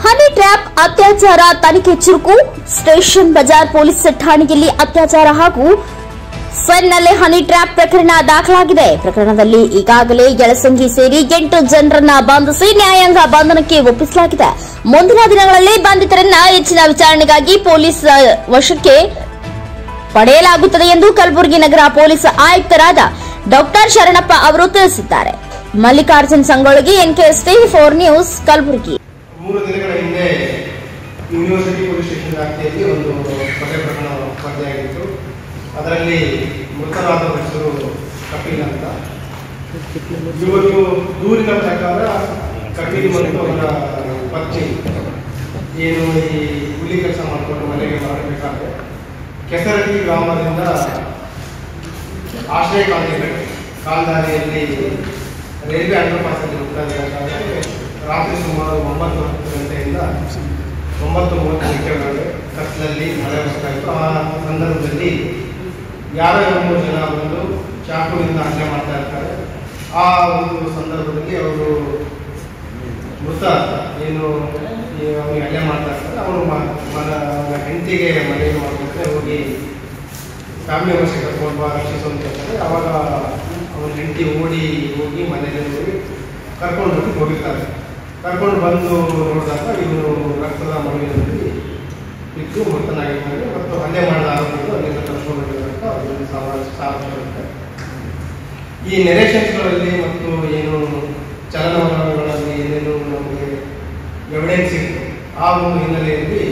Honey trap ಅತ್ಯಾಚಾರ ತನಿಖೆ ಚುರುಕು ಸ್ಟೇಷನ್ ಬಜಾರ್ ಪೊಲೀಸ್ ಠಾಣೆಯಲ್ಲಿ ಅತ್ಯಾಚಾರ ಹಾಗೂ ಸೆನ್ನಲ್ಲೇ ಹನಿ ಟ್ರ್ಯಾಪ್ ಪ್ರಕರಣ ದಾಖಲಾಗಿದೆ ಪ್ರಕರಣದಲ್ಲಿ ಈಗಾಗಲೇ ಯಳಸಂಗಿ ಸೇರಿ ಎಂಟು ಜನರನ್ನ ಬಂಧಿಸಿ ನ್ಯಾಯಾಂಗ ಬಂಧನಕ್ಕೆ ಒಪ್ಪಿಸಲಾಗಿದೆ ಮುಂದಿನ ದಿನಗಳಲ್ಲಿ ಬಂಧಿತರನ್ನ ಹೆಚ್ಚಿನ ವಿಚಾರಣೆಗಾಗಿ ಪೊಲೀಸ್ ಆ, ವಶಕ್ಕೆ ಪಡೆಯಲಾಗುತ್ತದೆ ಎಂದು ಕಲಬುರಗಿ ನಗರ ಪೊಲೀಸ್ ಆಯುಕ್ತರಾದ ಡಾಕ್ಟರ್ ಶರಣಪ್ಪ ಅವರು ತಿಳಿಸಿದ್ದಾರೆ Mallikarjun Sangolagi NKS TV four news Kalaburagi ಮೂರು ದಿನಗಳ ಹಿಂದೆ ಯೂನಿವರ್ಸಿಟಿ ಪೊಲೀಸ್ ಸ್ಟೇಷನ್ ವ್ಯಾಪ್ತಿಯಲ್ಲಿ ಒಂದು ಕೊಲೆ ಪ್ರಕರಣ ವರದಿಯಾಗಿತ್ತು ಅದರಲ್ಲಿ ಮೃತರಾದವರ ಹೆಸರು ಕಪಿಲ್ ಅಂತ ಇವತ್ತು ದೂರಿನ ಪ್ರಕಾರ ಕಪಿಲ್ ಮತ್ತು ಅವರ ಪತ್ನಿ ಏನು ಈ ಕೂಲಿ ಕೆಲಸ ಮಾಡಿಕೊಂಡು ಮನೆಗೆ ಮಾಡಬೇಕಾದ್ರೆ ಕೆಸರಟ್ಟಿ ಗ್ರಾಮದಿಂದ ಆಶ್ರಯ ಕಾಲನಿ ಕಾಲ್ದಾರಿಯಲ್ಲಿ ರೈಲ್ವೆ ಅಂಡರ್ ಪಾಸಲ್ಲಿ ಹೋಗ್ತಾ ಇರಬೇಕಾದ್ರೆ ರಾತ್ರಿ ಸುಮಾರು ಒಂಬತ್ತು ಹತ್ತು ಗಂಟೆಯಿಂದ ಒಂಬತ್ತು ಮೂವತ್ತು ಗಂಟೆಗಳಿಗೆ ಕತ್ಲಲ್ಲಿ ಮಳೆ ಬರ್ತಾ ಇತ್ತು ಆ ಸಂದರ್ಭದಲ್ಲಿ ಯಾರೋ ಎರಡು ಮೂರು ಜನ ಬಂದು ಚಾಕುವಿಂದ ಹಲ್ಲೆ ಮಾಡ್ತಾ ಇರ್ತಾರೆ ಆ ಒಂದು ಸಂದರ್ಭದಲ್ಲಿ ಅವರು ಮೃತ ಏನು ಈ ಅವನಿಗೆ ಹಲ್ಲೆ ಮಾಡ್ತಾ ಇರ್ತಾರೆ ಅವನು ಮ- ಮನ ಅವನ ಹೆಂಡತಿಗೆ ಮನೆಗೆ ಮಾಡಬೇಕಾದ್ರೆ ಹೋಗಿ ಫ್ಯಾಮಿಲಿ ಮೆಂಬರ್ಸ್ ಕರ್ಕೊಂಡು ಬಾ ರಕ್ಷಿಸು ಅಂತ ಹೇಳ್ತಾರೆ ಅವಾಗ ಅವನ ಹೆಂಡತಿ ಓಡಿ ಹೋಗಿ ಮನೆಗೆ ಹೋಗಿ ಕರ್ಕೊಂಡು ಹೋಗಿ ಹೋಗಿರ್ತಾರೆ ಕರ್ಕೊಂಡು ಬಂದು ನೋಡಿದಾಗ ಇವನು ರಕ್ತದ ಮಡುವಿನಲ್ಲಿ ಬಿದ್ದು ಮೃತನಾಗಿರ್ತಾನೆ ಮತ್ತು ಹಲ್ಲೆ ಮಾಡಿದ ಆರೋಪಿಗಳು ಅಲ್ಲಿಂದ ಕರ್ಕೊಂಡು ಹೋಗಿರೋದಕ್ಕೆ ಅದರಲ್ಲಿ ಸಾವ- ಸಾವು ಬರುತ್ತೆ ಈ ನೆರೇಷನ್ಸ್ಗಳಲ್ಲಿ ಮತ್ತು ಏನು ಚಲನವಲನಗಳಲ್ಲಿ ಏನೇನು ನಮಗೆ ಎವಿಡೆನ್ಸ್ ಇತ್ತು ಆ ಒಂದು ಹಿನ್ನೆಲೆಯಲ್ಲಿ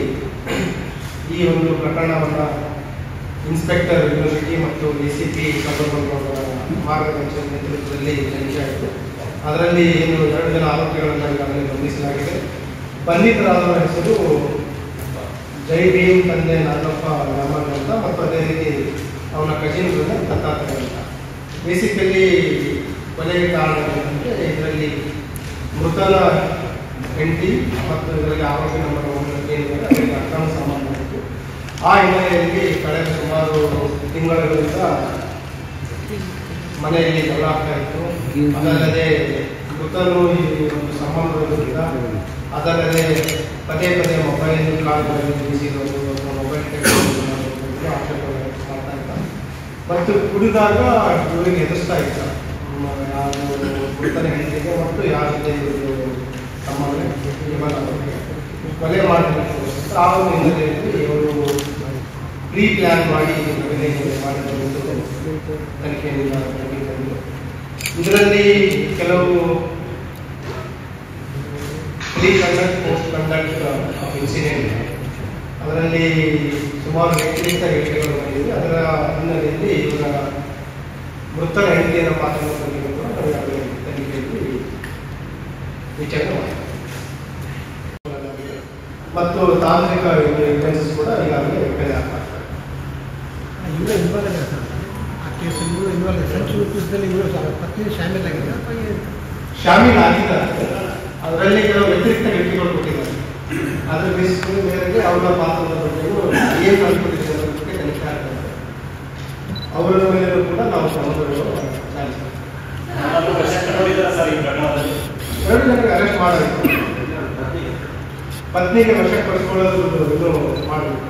ಈ ಒಂದು ಪ್ರಕರಣವನ್ನು ಇನ್ಸ್ಪೆಕ್ಟರ್ ಯೂನಿವರ್ಸಿಟಿ ಮತ್ತು ಎ ಸಿ ಪಿ ಅವರ ಮಾರ್ಗದರ್ಶನ ನೇತೃತ್ವದಲ್ಲಿ ತನಿಖೆ ಆಯಿತು ಅದರಲ್ಲಿ ಏನು ಎರಡು ಜನ ಆರೋಪಿಗಳನ್ನು ಈಗಾಗಲೇ ಬಂಧಿಸಲಾಗಿದೆ ಬಂಧಿತರಾದವರ ಹೆಸರು ಜೈ ಭೀಮ್ ತಂದೆ ನಾಗಪ್ಪ ರಾಮನ್ ಅಂತ ಮತ್ತು ಅದೇ ರೀತಿ ಅವನ ಕಜಿನ್ ಬ್ರದರ್ ದತ್ತಾತ್ರೇಯ ಅಂತ ಬೇಸಿಕಲಿ ಕೊಲೆಗೆ ಕಾರಣ ಏನಂದರೆ ಇದರಲ್ಲಿ ಮೃತನ ಹೆಂಡತಿ ಮತ್ತು ಇದರಲ್ಲಿ ಆರೋಪಿ ನಂಬರ್ ಒಂಬತ್ತು ಏನಿದೆ ಅದಕ್ಕೆ ಅಕ್ರಮ ಸಂಬಂಧ ಇತ್ತು ಆ ಹಿನ್ನೆಲೆಯಲ್ಲಿ ಕಳೆದ ಸುಮಾರು ತಿಂಗಳುಗಳಿಂದ ಮನೆಯಲ್ಲಿ ಜಗಳ ಆಗ್ತಾ ಇತ್ತು ಅದಲ್ಲದೆ ಮೃತನು ಈ ಒಂದು ಸಂಬಂಧದಲ್ಲಿದ್ದ ಅದಲ್ಲದೆ ಪದೇ ಪದೇ ಮೊಬೈಲ್ ಕಾಲ್ಗಳಲ್ಲಿ ಬೀಸಿರೋದು ಅಥವಾ ಮೊಬೈಲ್ ತೆಗೆದುಕೊಂಡು ಆಕ್ಷೇಪ ಮಾಡ್ತಾ ಇದ್ದ ಮತ್ತು ಕುಡಿದಾಗ ಇವರಿಗೆ ಎದುರಿಸ್ತಾ ಇದ್ದ ಮ, ಯಾರು ಮೃತನ ಹೆಂಡತಿಗೆ ಮತ್ತು ಯಾರ ಜೊತೆ ಇವ್ರದ್ದು ಸಂಬಂಧ ಇವಾಗ ಕೊಲೆ ಮಾಡಬೇಕು ಆ ಒಂದು ಹಿನ್ನೆಲೆಯಲ್ಲಿ ಇವರು ಪ್ರೀ ಪ್ಲಾನ್ ಮಾಡಿ ಕೊಲೆ ಮಾಡಿದರು ಎಂದು ತನಿಖೆಯಿಂದ ಬೆಳಕಿಗೆ ಬಂದಿದೆ. ಇದರಲ್ಲಿ ಕೆಲವು pre conduct post conduct incident ಅದರಲ್ಲಿ ಸುಮಾರು ವ್ಯಕ್ತಿಗಳಿಂದ ಹೇಳಿಕೆಗಳು ಬಂದಿದೆ ಅದರ ಹಿನ್ನೆಲೆಯಲ್ಲಿ ಇವರ ಮೃತರ ಹೆಂಡತಿಯರ ಪಾತ್ರದ ಬಗ್ಗೆ ಕೂಡ ನಾವು ಈಗಾಗಲೇ ತನಿಖೆಯಲ್ಲಿ ವಿಚಾರಣೆ ಮಾಡಿದ್ದೇವೆ. ಮತ್ತು ತಾಂತ್ರಿಕ ಎವಿಡೆನ್ಸಸ್ ಕೂಡ ಈಗಾಗಲೇ ಕಲೆ ಹಾಕ್ತಾರೆ ಇವರೇ ಇನ್ವಾಲ್ವ್ ಆಗಿದ್ದಾರೆ ಸರ್ ಆ ಕೇಸಲ್ಲಿ ಇವರು ಇನ್ವಾಲ್ವ್ ಫ್ರೆಂಚ್ ರೂಪಿಸದಲ್ಲಿ ಇವರು ಪತ್ನಿ ಶಾಮೀಲ್ ಆಗಿದೆ ಅಥವಾ ಏನು? ಶಾಮೀಲ್ ಆಗಿದ್ದಾರೆ ಅದರಲ್ಲಿ ಕೆಲವು ವ್ಯತಿರಿಕ್ತ ಹೇಳಿಕೆಗಳು ಕೊಟ್ಟಿದ್ದಾರೆ ಅದರ ಬೇಸಿಸ್ ಮೇರೆಗೆ ಅವರ ಪಾತ್ರದ ಬಗ್ಗೆ ಏನು ಅನ್ಕೊಂಡಿದ್ದಾರೆ ಅನ್ನೋದ್ರ ಬಗ್ಗೆ ತನಿಖೆ ಆಗ್ತದೆ ಅವರ ಮೇಲೂ ಕೂಡ ನಾವು ಕ್ರಮಗಳು ಸಾಗಿಸ್ತೇವೆ ಯಾರಾದ್ರೂ ವಶಕ್ಕೆ ತಗೊಂಡಿದ್ದಾರಾ ಸರ್ ಈ ಪ್ರಕರಣದಲ್ಲಿ ಎರಡು ಜನರಿಗೆ ಅರೆಸ್ಟ್ ಮಾಡಬೇಕು ಪತ್ನಿಗೆ ವಶಪಡಿಸಿಕೊಳ್ಳೋದು ಇನ್ನೂ ಮಾಡಬೇಕು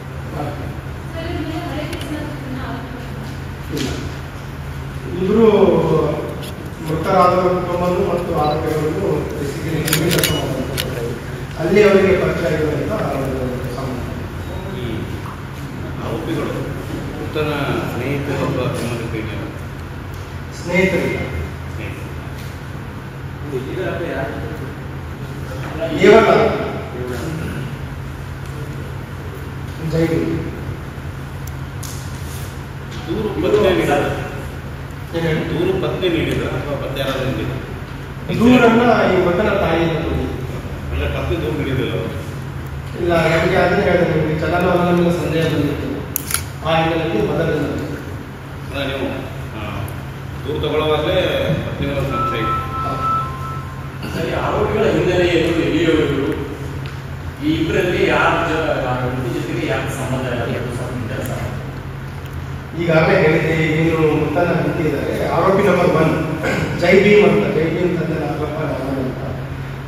ಇಲ್ಲ ಇಬ್ಬರು ಮೃತರಾದವರ ಕುಟುಂಬಗಳು ಮತ್ತು ಆರೋಪಿಗಳನ್ನು ಬೇಸಿಕಲಿ ಹಿಂದೆ ಕೆಲಸ ಮಾಡುವಂಥದ್ದು. ಅಲ್ಲಿ ಅವರಿಗೆ ಪರಿಚಯ ಇರುವಂಥ ಒಂದು ಸಂಬಂಧ ಈ ಆರೋಪಿಗಳು ಮೃತನ ಸ್ನೇಹಿತರು ಅಥವಾ ಸಂಬಂಧಿಕರು ಸ್ನೇಹಿತರಿಗೆ ಸ್ನೇಹಿತರು ಕೇವಲ ಜೈಲು ದೂರು ಪತ್ತೆ ನೀಡಿದ ಏನು ಹೇಳಿ? ದೂರು ಪತ್ತೆ ನೀಡಿದ ಅಥವಾ ಪತ್ತೆ ಯಾರಾದ್ರೂ ನೀಡಿದ ದೂರನ್ನ ಈ ಮಗನ ತಾಯಿಯಿಂದ ಕೊಡಿ ಇಲ್ಲ ಪತ್ತೆ ದೂರು ನೀಡಿದಿಲ್ಲ ಅವರು ಇಲ್ಲ ನಮಗೆ ಅದನ್ನೇ ಹೇಳಿದೆ ನಿಮಗೆ ಚಲನವಲನ ಮೇಲೆ ಸಂದೇಹ ಬಂದಿತ್ತು ಆ ಹಿನ್ನೆಲೆಯಲ್ಲಿ ಮೊದಲಿನ ಅಲ್ಲ ನೀವು ಆ, ದೂರು ತಗೊಳ್ಳುವಾಗಲೇ ಪತ್ನಿಗಳ ಸಂಶಯ ಇತ್ತು ಸರಿ ಆರೋಪಿಗಳ ಹಿನ್ನೆಲೆಯನ್ನು ಎಲ್ಲಿಯವರೆಗೂ ಈ ಇಬ್ಬರಲ್ಲಿ ಯಾರ ಜೊ- ಜೊತೆಗೆ ಯಾಕೆ ಸಂಬಂಧ ಇಲ್ಲ ಅದು ಸ್ವಲ್ಪ ಕೆಲಸ ಈಗಾಗಲೇ ಹೇಳಿದ್ದೆ ಏನು ಮೃತನ ಇದ್ದಾರೆ ಆರೋಪಿ ನಂಬರ್ ಒನ್ ಜೈ ಭೀಮ್ ಅಂತ ಜೈ ಭೀಮ್ ತಂದೆ ನಾಗಪ್ಪ ರಾಮನ್ ಅಂತ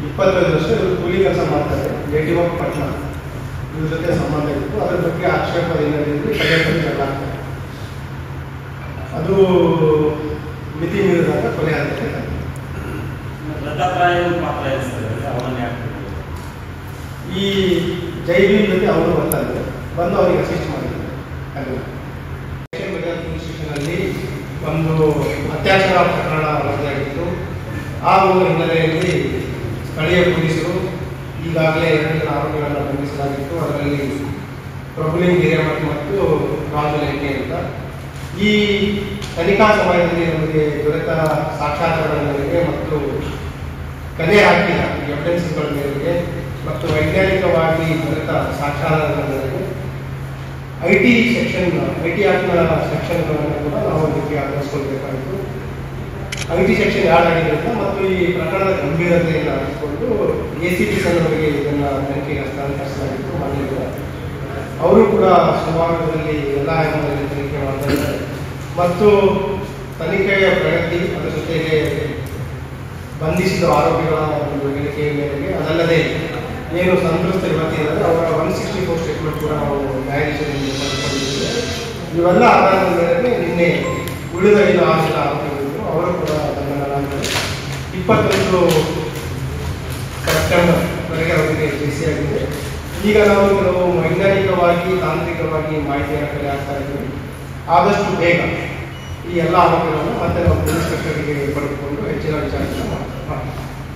ಇಪ್ಪತ್ತೈದು ವರ್ಷ ಇವರು ಕೂಲಿ ಕೆಲಸ ಮಾಡ್ತಾರೆ ನೇಟಿವ್ ಆಫ್ ಪಟ್ನಾ ಇವ್ರ ಜೊತೆ ಸಂಬಂಧ ಇತ್ತು ಅದ್ರ ಬಗ್ಗೆ ಆಕ್ಷೇಪ ಹಿನ್ನೆಲೆಯಲ್ಲಿ ಕಡೆಯಲ್ಲಿ ಜಗಳ ಆಗ್ತಾರೆ ಅದು ಮಿತಿ ಮೀರಿದಾಗ ಕೊಲೆ ಆಗುತ್ತೆ ದತ್ತಾತ್ರೇಯ ಪಾತ್ರ ಎನಿಸ್ತದೆ ಅವರನ್ನು ಯಾಕೆ ಬಿಟ್ಟಿದ್ದು? ಈ ಜೈಬೀನ್ ಜೊತೆ ಅವರು ಬಂತಾರೆ ಬಂದು ಅವರಿಗೆ ಅಸಿಸ್ಟ್ ಮಾಡಿದ್ದಾರೆ ಅಲ್ಲಿ ಪೊಲೀಸ್ ಸ್ಟೇಷನಲ್ಲಿ ಒಂದು ಅತ್ಯಾಚಾರ ಪ್ರಕರಣ ವರದಿಯಾಗಿತ್ತು ಆ ಒಂದು ಹಿನ್ನೆಲೆಯಲ್ಲಿ ಸ್ಥಳೀಯ ಪೊಲೀಸರು ಈಗಾಗಲೇ ಎರಡು ಜನ ಆರೋಪಿಗಳನ್ನು ಬಂಧಿಸಲಾಗಿತ್ತು ಅದರಲ್ಲಿ ಪ್ರಭುಲಿಂಗ್ ಹಿರೇಮಠ್ ಮತ್ತು ರಾಜು ಲೆಂಕೆ ಅಂತ ಈ ತನಿಖಾ ಸಮಯದಲ್ಲಿ ನಮಗೆ ದೊರೆತ ಸಾಕ್ಷಾತ್ಕಾರಗಳ ಮೇರೆಗೆ ಮತ್ತು ಕಲೆ ಹಾಕಿದ ಎವಿಡೆನ್ಸ್ಗಳ ಮೇರೆಗೆ ಮತ್ತು ವೈಜ್ಞಾನಿಕವಾಗಿ ದೊರೆತ ಸಾಕ್ಷಾಧಾರಗಳ ಮೇರೆಗೆ I T section I T ಆಕ್ಟ್ನ ಸೆಕ್ಷನ್ಗಳನ್ನು ಕೂಡ ನಾವು ಇದಕ್ಕೆ ಅಳವಡಿಸ್ಕೊಳ್ಬೇಕಾಯಿತು ಐ ಟಿ ಸೆಕ್ಷನ್ ಯಾಡ್ ಆಗಿದ್ದರಿಂದ ಮತ್ತು ಈ ಪ್ರಕರಣದ ಗಂಭೀರತೆಯನ್ನು ಅರಿತುಕೊಂಡು ಎ ಸಿ ಪಿ ಸಣ್ಣವರಿಗೆ ಇದನ್ನು ತನಿಖೆಗೆ ಹಸ್ತಾಂತರಿಸಲಾಗಿತ್ತು ಮಾಡಿಲ್ಲ ಅವರು ಕೂಡ ಸುಮಾರದಲ್ಲಿ ಎಲ್ಲ ಆಯಾಮದಲ್ಲಿ ತನಿಖೆ ಮಾಡ್ತಾ ಇದ್ದಾರೆ ಮತ್ತು ತನಿಖೆಯ ಪ್ರಗತಿ ಅದರ ಜೊತೆಗೆ ಬಂಧಿಸಿದ ಆರೋಪಿಗಳ ಒಂದು ಹೇಳಿಕೆಯ ಮೇರೆಗೆ ಅದಲ್ಲದೆ ಏನು ಸಂತ್ರಸ್ತರು ಇವತ್ತಿದ್ದಾರೆ ಅವರ ಒನ್ ಸಿಕ್ಸ್ಟಿ ಫೋರ್ ಸ್ಟೇಟ್ಮೆಂಟ್ ಕೂಡ ನಾವು ನ್ಯಾಯಾಧೀಶರಲ್ಲಿ ಪಡೆದುಕೊಂಡಿದ್ದೇವೆ ಇವೆಲ್ಲ ಆಧಾರದ ಮೇರೆಗೆ ನಿನ್ನೆ ಉಳಿದ ಐದು ಆರು ಜನ ಆರೋಪಿಗಳಿದ್ರು ಅವರು ಕೂಡ ಬಂಧನರಾಗಿದ್ದಾರೆ ಇಪ್ಪತ್ತೊಂದು ಸೆಪ್ಟೆಂಬರ್ ವರೆಗೆ ಅವರಿಗೆ ಬಿಸಿಯಾಗಿದೆ ಈಗ ನಾವು ಕೆಲವು ವೈಜ್ಞಾನಿಕವಾಗಿ ತಾಂತ್ರಿಕವಾಗಿ ಮಾಹಿತಿಯನ್ನು ಕಲೆ ಹಾಕ್ತಾ ಇದ್ದೀವಿ ಆದಷ್ಟು ಬೇಗ ಈ ಎಲ್ಲ ಆರೋಪಿಗಳನ್ನು ಮತ್ತೆ ನಾವು ಪೊಲೀಸ್ ಕಸ್ಟಡಿಗೆ ಪಡೆದುಕೊಂಡು ಹೆಚ್ಚಿನ ವಿಚಾರಣೆ ಮಾಡ್ತೀವಿ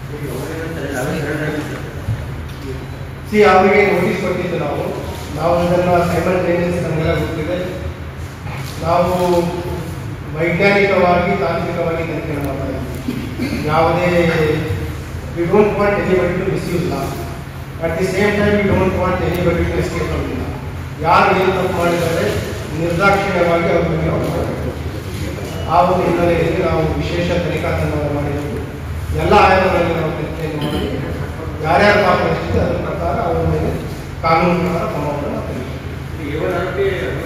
ಸಿ ಅವರಿಗೆ ನೋಟಿಸ್ ಕೊಟ್ಟಿದ್ದು ನಾವು ನಾವು ಇದನ್ನು ಸೈಮಲ್ಟೇನಿಯಸ್ ನಮಗೆಲ್ಲ ಗೊತ್ತಿದೆ ನಾವು ವೈಜ್ಞಾನಿಕವಾಗಿ ತಾಂತ್ರಿಕವಾಗಿ ತನಿಖೆ ಮಾಡ್ತಾ ಇದ್ದೀವಿ ಯಾವುದೇ we don't want anybody to misuse law at the same time we don't want anybody to escape from law ಯಾರು ಏನು ತಪ್ಪು ಮಾಡಿದ್ದಾರೆ ನಿರ್ದಾಕ್ಷಿಣ್ಯವಾಗಿ ಅವ್ರ ಬಗ್ಗೆ ನಾವು ಮಾಡಬೇಕು ಆ ಒಂದು ಹಿನ್ನೆಲೆಯಲ್ಲಿ ನಾವು ವಿಶೇಷ ತನಿಖಾ ತಂಡವನ್ನು ಮಾಡಿದ್ದು ಎಲ್ಲ ಆಯಾಮಗಳಲ್ಲಿ ನಾವು ತನಿಖೆಯನ್ನು ಮಾಡಿ ಯಾರ್ಯಾರು ಪಾತ್ರ ಎಷ್ಟಿದೆ ಅದರ ಪ್ರಕಾರ ಅವರ ಮೇಲೆ ಕಾನೂನು ಪ್ರಕಾರ ಕ್ರಮವನ್ನು ನಾವು ತೆಗೆದುಕೊಳ್ತೀವಿ.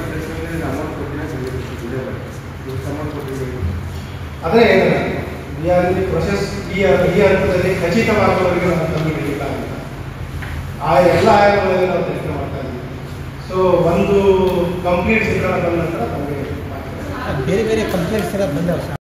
ಅದೇ ಹೇಳಿದೆ we are in the process ಈ ಈ ಹಂತದಲ್ಲಿ ಖಚಿತವಾಗುವವರೆಗೆ ನಾವು ಕಂಡುಹಿಡಿಯಲಿಕ್ಕಾಗಿಲ್ಲ ಆ ಎಲ್ಲ ಆಯಾಮಗಳಲ್ಲಿ ನಾವು ತನಿಖೆ ಮಾಡ್ತಾ ಇದ್ದೀವಿ ಸೊ ಒಂದು ಕಂಪ್ಲೀಟ್ ಚಿತ್ರಣ ಬಂದ ನಂತರ ನಮಗೆ ಮಾಡ್ತೀವಿ ಬೇರೆ ಬೇರೆ ಕಂಪ್ಲೇಂಟ್ಸ್ ಎಲ್ಲ ಬಂದವ ಸರ್